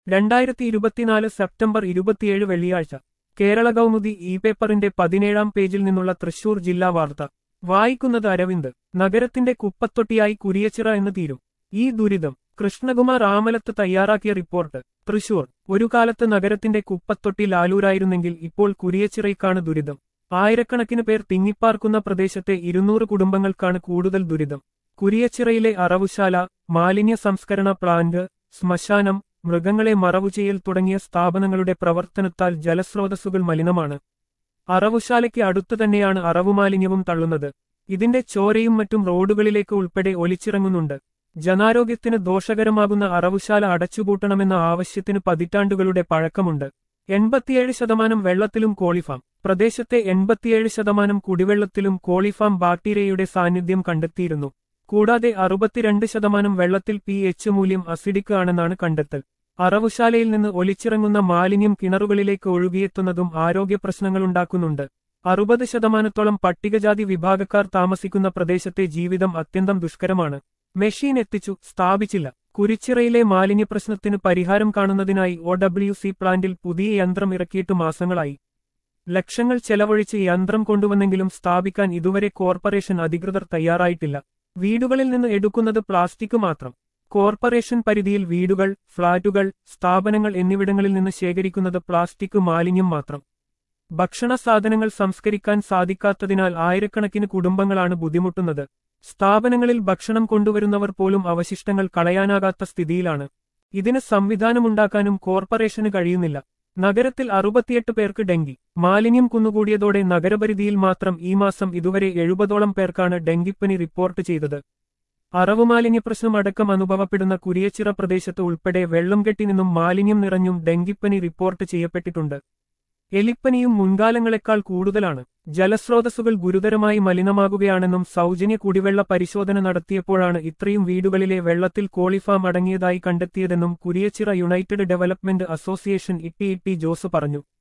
രണ്ടായിരത്തി ഇരുപത്തിനാല് സെപ്റ്റംബർ ഇരുപത്തിയേഴ് വെള്ളിയാഴ്ച കേരള കൗമുദി ഇ പേപ്പറിന്റെ പതിനേഴാം പേജിൽ നിന്നുള്ള തൃശൂർ ജില്ലാ വാർത്ത വായിക്കുന്നത് അരവിന്ദ് നഗരത്തിന്റെ കുപ്പത്തൊട്ടിയായി കുരിയച്ചിറ എന്ന് തീരും ഈ ദുരിതം കൃഷ്ണകുമാർ ആമലത്ത് തയ്യാറാക്കിയ റിപ്പോർട്ട് തൃശൂർ ഒരു കാലത്ത് നഗരത്തിന്റെ കുപ്പത്തൊട്ടി ലാലൂരായിരുന്നെങ്കിൽ ഇപ്പോൾ കുരിയച്ചിറയ്ക്കാണ് ദുരിതം ആയിരക്കണക്കിന് പേർ തിങ്ങിപ്പാർക്കുന്ന പ്രദേശത്തെ ഇരുന്നൂറ് കുടുംബങ്ങൾക്കാണ് കൂടുതൽ ദുരിതം കുരിയച്ചിറയിലെ അറവുശാല മാലിന്യ സംസ്കരണ പ്ലാന്റ് ശ്മശാനം മൃഗങ്ങളെ മറവു ചെയ്യൽ തുടങ്ങിയ സ്ഥാപനങ്ങളുടെ പ്രവർത്തനത്താൽ ജലസ്രോതസ്സുകൾ മലിനമാണ് അറവുശാലയ്ക്ക് അടുത്തു തന്നെയാണ് അറവുമാലിന്യവും തള്ളുന്നത് ഇതിന്റെ ചോരയും മറ്റും റോഡുകളിലേക്ക് ഉൾപ്പെടെ ഒലിച്ചിറങ്ങുന്നുണ്ട് ജനാരോഗ്യത്തിന് ദോഷകരമാകുന്ന അറവുശാല അടച്ചുപൂട്ടണമെന്ന ആവശ്യത്തിന് പതിറ്റാണ്ടുകളുടെ പഴക്കമുണ്ട് എൺപത്തിയേഴ് ശതമാനം വെള്ളത്തിലും കോളിഫാം പ്രദേശത്തെ എൺപത്തിയേഴ് ശതമാനം കുടിവെള്ളത്തിലും കോളിഫാം ബാക്ടീരിയയുടെ സാന്നിധ്യം കണ്ടെത്തിയിരുന്നു കൂടാതെ അറുപത്തിരണ്ട് ശതമാനം വെള്ളത്തിൽ പി എച്ച് മൂല്യം അസിഡിക് ആണെന്നാണ് കണ്ടെത്തൽ അറവുശാലയിൽ നിന്ന് ഒലിച്ചിറങ്ങുന്ന മാലിന്യം കിണറുകളിലേക്ക് ഒഴുകിയെത്തുന്നതും ആരോഗ്യ പ്രശ്നങ്ങളുണ്ടാക്കുന്നുണ്ട് അറുപത് ശതമാനത്തോളം പട്ടികജാതി വിഭാഗക്കാർ താമസിക്കുന്ന പ്രദേശത്തെ ജീവിതം അത്യന്തം ദുഷ്കരമാണ് മെഷീൻ എത്തിച്ചു സ്ഥാപിച്ചില്ല കുരിച്ചിറയിലെ മാലിന്യ പ്രശ്നത്തിന് പരിഹാരം കാണുന്നതിനായി ഒ ഡബ്ല്യു സി പ്ലാന്റിൽ പുതിയ യന്ത്രം ഇറക്കിയിട്ട് മാസങ്ങളായി ലക്ഷങ്ങൾ ചെലവഴിച്ച് യന്ത്രം കൊണ്ടുവന്നെങ്കിലും സ്ഥാപിക്കാൻ ഇതുവരെ കോർപ്പറേഷൻ അധികൃതർ തയ്യാറായിട്ടില്ല വീടുകളിൽ നിന്ന് എടുക്കുന്നത് പ്ലാസ്റ്റിക് മാത്രം കോർപ്പറേഷൻ പരിധിയിൽ വീടുകൾ ഫ്ളാറ്റുകൾ സ്ഥാപനങ്ങൾ എന്നിവിടങ്ങളിൽ നിന്ന് ശേഖരിക്കുന്നത് പ്ലാസ്റ്റിക് മാലിന്യം മാത്രം ഭക്ഷണ സാധനങ്ങൾ സംസ്കരിക്കാൻ സാധിക്കാത്തതിനാൽ ആയിരക്കണക്കിന് കുടുംബങ്ങളാണ് ബുദ്ധിമുട്ടുന്നത് സ്ഥാപനങ്ങളിൽ ഭക്ഷണം കൊണ്ടുവരുന്നവർ പോലും അവശിഷ്ടങ്ങൾ കളയാനാകാത്ത സ്ഥിതിയിലാണ് ഇതിന് സംവിധാനമുണ്ടാക്കാനും കോർപ്പറേഷന് കഴിയുന്നില്ല നഗരത്തിൽ അറുപത്തിയെട്ട് പേർക്ക് ഡെങ്കി മാലിന്യം കുന്നുകൂടിയതോടെ നഗരപരിധിയിൽ മാത്രം ഈ മാസം ഇതുവരെ എഴുപതോളം പേർക്കാണ് ഡെങ്കിപ്പനി റിപ്പോർട്ട് ചെയ്തത് അറവുമാലിന്യ പ്രശ്നം അടക്കം അനുഭവപ്പെടുന്ന കുരിയച്ചിറ പ്രദേശത്ത് ഉൾപ്പെടെ വെള്ളം കെട്ടി നിന്നും മാലിന്യം നിറഞ്ഞും ഡെങ്കിപ്പനി റിപ്പോർട്ട് ചെയ്യപ്പെട്ടിട്ടുണ്ട് എലിപ്പനിയും മുൻകാലങ്ങളെക്കാൾ കൂടുതലാണ് ജലസ്രോതസ്സുകൾ ഗുരുതരമായി മലിനമാകുകയാണെന്നും സൗജന്യ കുടിവെള്ള പരിശോധന നടത്തിയപ്പോഴാണ് ഇത്രയും വീടുകളിലെ വെള്ളത്തിൽ കോളിഫാം അടങ്ങിയതായി കണ്ടെത്തിയതെന്നും Kuriachira united development association Itty Itty Jose പറഞ്ഞു